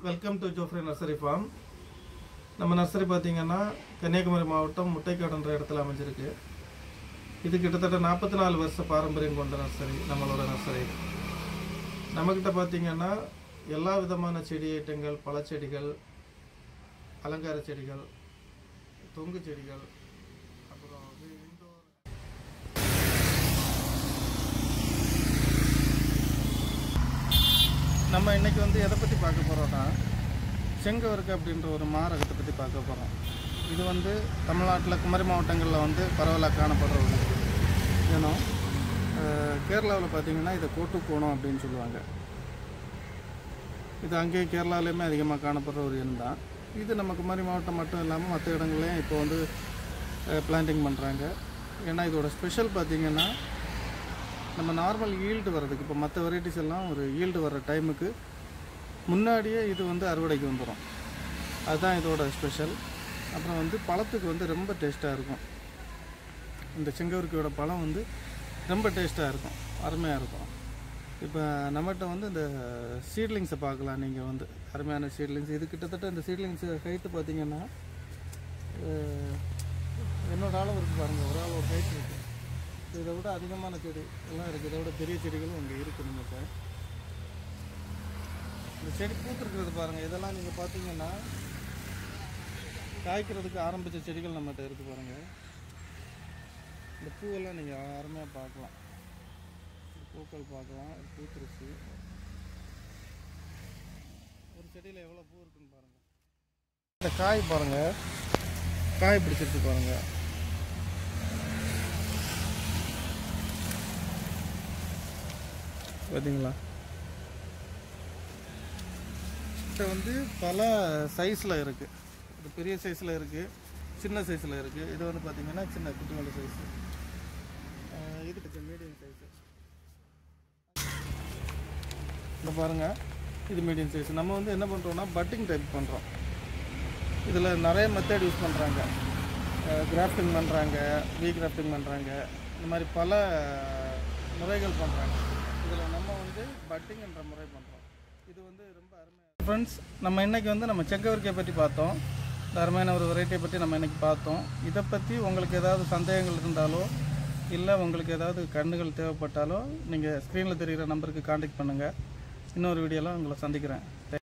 welcome to Joffrey nursery farm நம்ம nursery பார்த்தீங்கன்னா கன்னியாகுமரி மாவட்டம் முட்டைக்காடுன்ற இடத்துல அமைஞ்சிருக்கு இது கிட்டத்தட்ட நாற்பத்தி நாலு வருஷ பாரம்பரியம் கொண்ட நர்சரி நம்மளோட நர்சரி நம்மக்கிட்ட பார்த்தீங்கன்னா எல்லா விதமான செடி ஐட்டங்கள் பழச்செடிகள் அலங்கார செடிகள் தொங்கு செடிகள் அப்புறம் வந்து இண்டோர் நம்ம இன்னைக்கு வந்து எதை பற்றி பார்க்க போகிறோம்னா செங்கவருக்கு அப்படின்ற ஒரு மாரகத்தை பற்றி பார்க்க போகிறோம் இது வந்து தமிழ்நாட்டில் குமரி மாவட்டங்களில் வந்து பரவலாக காணப்படுற ஒரு இனம் கேரளாவில் பார்த்தீங்கன்னா இதை கோட்டுக்கோணம் அப்படின்னு சொல்லுவாங்க இது அங்கேயே கேரளாலேயுமே அதிகமாக காணப்படுற ஒரு இனம் தான் இது நம்ம குமரி மாவட்டம் மட்டும் இல்லாமல் மற்ற இடங்கள்லையும் இப்போ வந்து பிளான்டிங் பண்ணுறாங்க ஏன்னா இதோட ஸ்பெஷல் பார்த்தீங்கன்னா நம்ம நார்மல் ஈல்டு வர்றதுக்கு இப்போ மற்ற வெரைட்டிஸ் எல்லாம் ஒரு ஈல்டு வர்ற டைமுக்கு முன்னாடியே இது வந்து அறுவடைக்கு வந்துடும் அதுதான் இதோட ஸ்பெஷல் அப்புறம் வந்து பழத்துக்கு வந்து ரொம்ப டேஸ்ட்டாக இருக்கும் இந்த செங்கவரிக்கையோட பழம் வந்து ரொம்ப டேஸ்ட்டாக இருக்கும் அருமையாக இருக்கும் இப்போ நம்மகிட்ட வந்து இந்த சீட்லிங்ஸை பார்க்கலாம் நீங்கள் வந்து அருமையான சீட்லிங்ஸ் இது கிட்டத்தட்ட இந்த சீட்லிங்ஸ் ஹைட்டு பார்த்தீங்கன்னா அஹ், என்னோட அளவு இருக்குது பாருங்கள் ஒரு ஆள் ஒரு ஹைட் இருக்குது இதை விட அதிகமான செடி எல்லாம் இருக்குது இதை விட பெரிய செடிகளும் இங்கே இருக்குது நம்மகிட்ட இந்த செடி பூத்துருக்கிறது பாருங்கள் இதெல்லாம் நீங்கள் பார்த்தீங்கன்னா காய்க்கிறதுக்கு ஆரம்பித்த செடிகள் நம்மகிட்ட இருக்குது பாருங்கள் இந்த பூவெல்லாம் நீங்கள் அருமையாக பார்க்கலாம் இந்த பூக்கள் பார்க்கலாம் இது பூத்துருச்சு ஒரு செடியில் எவ்வளோ பூ இருக்குன்னு பாருங்கள் இந்த காய் பாருங்கள் காய் பிடிச்சிருச்சு பாருங்கள் பார்த்தீங்களா இது வந்து பல சைஸில் இருக்குது இது பெரிய சைஸில் இருக்குது சின்ன சைஸில் இருக்குது இது வந்து பார்த்தீங்கன்னா சின்ன குட்டியோட சைஸ் இது மீடியம் சைஸு இந்த பாருங்கள் இது மீடியம் சைஸ் நம்ம வந்து என்ன பண்ணுறோம்னா பட்டிங் டைப் பண்ணுறோம் இதில் நிறைய மெத்தட் யூஸ் பண்ணுறாங்க கிராஃப்டிங் பண்ணுறாங்க வீ கிராஃப்டிங் பண்ணுறாங்க இந்த மாதிரி பல முறைகள் பண்ணுறாங்க இதில் நம்ம வந்து பட்டிங் என்ற முறை பண்ணுறோம் இது வந்து ரொம்ப அருமையாக ஃப்ரெண்ட்ஸ் நம்ம இன்னைக்கு வந்து நம்ம செங்கவரிக்கையை பற்றி பார்த்தோம் இந்த அருமையான ஒரு வெரைட்டியை பற்றி நம்ம இன்னைக்கு பார்த்தோம் இதை பற்றி உங்களுக்கு ஏதாவது சந்தேகங்கள் இருந்தாலோ இல்லை உங்களுக்கு ஏதாவது கண்ணுகள் தேவைப்பட்டாலோ நீங்கள் ஸ்க்ரீனில் தெரிகிற நம்பருக்கு காண்டாக்ட் பண்ணுங்கள் இன்னொரு வீடியோவில் உங்களை சந்திக்கிறேன்